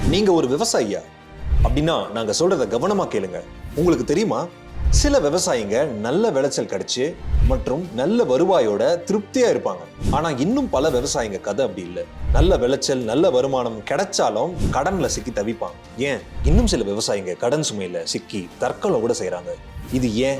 நீங்க ஒரு விவசாயியா அப்படின்னா நாங்க சொல்றத கவனமா கேளுங்க உங்களுக்கு தெரியுமா சில விவசாயிங்க நல்ல விளைச்சல் கிடைச்சு மற்றும் நல்ல வருவாயோட திருப்தியா இருப்பாங்க ஆனா இன்னும் பல விவசாயிங்க கதை அப்படி இல்லை நல்ல விளைச்சல் நல்ல வருமானம் கிடைச்சாலும் கடன்ல சிக்கி தவிப்பாங்க ஏன் இன்னும் சில விவசாயிங்க கடன் சுமையில சிக்கி தற்கொலை கூட செய்றாங்க இது ஏன்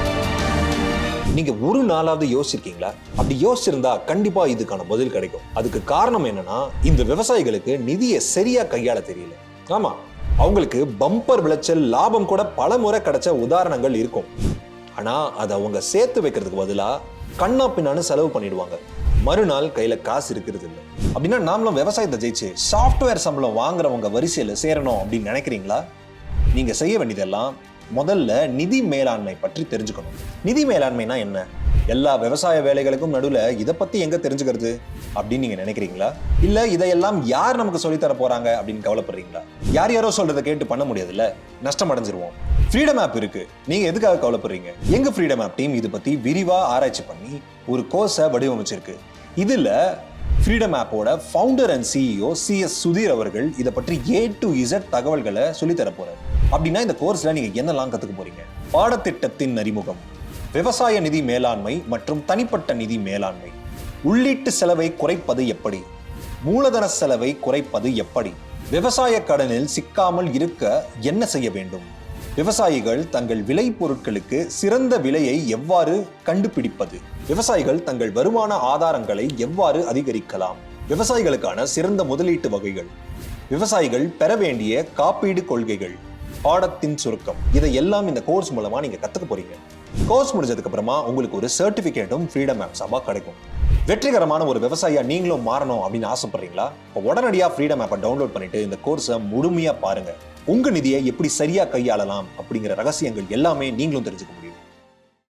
நீங்க ஒரு நாளாவது யோசிச்சிருக்கீங்களா அப்படி யோசிச்சிருந்தா கண்டிப்பா இதுக்கான பதில் கிடைக்கும் அதுக்கு காரணம் என்னன்னா இந்த விவசாயிகளுக்கு நிதியை சரியா கையாள தெரியல ஆமா அவங்களுக்கு பம்பர் விளைச்சல் லாபம் கூட பல முறை கிடைச்ச உதாரணங்கள் இருக்கும் ஆனா அதை அவங்க சேர்த்து வைக்கிறதுக்கு பதிலா கண்ணா பின்னான்னு செலவு பண்ணிடுவாங்க மறுநாள் கையில காசு இருக்கிறது இல்லை அப்படின்னா நாமளும் விவசாயத்தை ஜெயிச்சு சாஃப்ட்வேர் சம்பளம் வாங்குறவங்க வரிசையில சேரணும் அப்படின்னு நினைக்கிறீங்களா நீங்க செய்ய வேண்டியதெல்லாம் முதல்ல நிதி மேலாண்மை பற்றி தெரிஞ்சுக்கணும் நிதி மேலாண்மைனா என்ன எல்லா விவசாய வேலைகளுக்கும் நடுவுல இதை பத்தி எங்க தெரிஞ்சுக்கிறது அப்படின்னு நீங்க நினைக்கிறீங்களா இல்ல இதையெல்லாம் யார் நமக்கு சொல்லித் தர போறாங்க அப்படின்னு கவலைப்படுறீங்களா யார் யாரோ சொல்றதை கேட்டு பண்ண முடியாதுல்ல நஷ்டம் அடைஞ்சிருவோம் ஃப்ரீடம் ஆப் இருக்கு நீங்க எதுக்காக கவலைப்படுறீங்க எங்க ஃப்ரீடம் ஆப் டீம் இது பத்தி விரிவா ஆராய்ச்சி பண்ணி ஒரு கோர்ஸை வடிவமைச்சிருக்கு இதுல ஃப்ரீடம் ஆப்போட founder and CEO C S Sudheer அவர்கள் இதை பற்றி ஏ டு இசட் தகவல்களை சொல்லித் தர போறாரு அப்படின்னா இந்த கோர்ஸ்ல நீங்க என்னெல்லாம் கத்துக்க போறீங்க பாடத்திட்டத்தின் அறிமுகம் விவசாய நிதி மேலாண்மை மற்றும் தனிப்பட்ட நிதி மேலாண்மை உள்ளீட்டு செலவை குறைப்பது எப்படி மூலதன செலவை குறைப்பது எப்படி விவசாய கடனில் சிக்காமல் இருக்க என்ன செய்ய வேண்டும் விவசாயிகள் தங்கள் விளை பொருட்களுக்கு சிறந்த விலையை எவ்வாறு கண்டுபிடிப்பது விவசாயிகள் தங்கள் வருமான ஆதாரங்களை எவ்வாறு அதிகரிக்கலாம் விவசாயிகளுக்கான சிறந்த முதலீட்டு வகைகள் விவசாயிகள் பெற வேண்டிய காப்பீடு கொள்கைகள் பாடத்தின் சுருக்கம் இதை எல்லாம் இந்த கோர்ஸ் மூலமா நீங்க கத்துக்க போறீங்க கோர்ஸ் முடிஞ்சதுக்கு அப்புறமா உங்களுக்கு ஒரு சர்டிபிகேட்டும் ஃப்ரீடம் ஆப் சபா கிடைக்கும் வெற்றிகரமான ஒரு விவசாயியா நீங்களும் மாறணும் அப்படின்னு ஆசைப்படுறீங்களா இப்போ உடனடியா ஃப்ரீடம் ஆப்பை டவுன்லோட் பண்ணிட்டு இந்த கோர்ஸை முழுமையா பாருங்க உங்க நிதியை எப்படி சரியா கையாளலாம் அப்படிங்கிற ரகசியங்கள் எல்லாமே நீங்களும் தெரிஞ்சுக்க முடியும்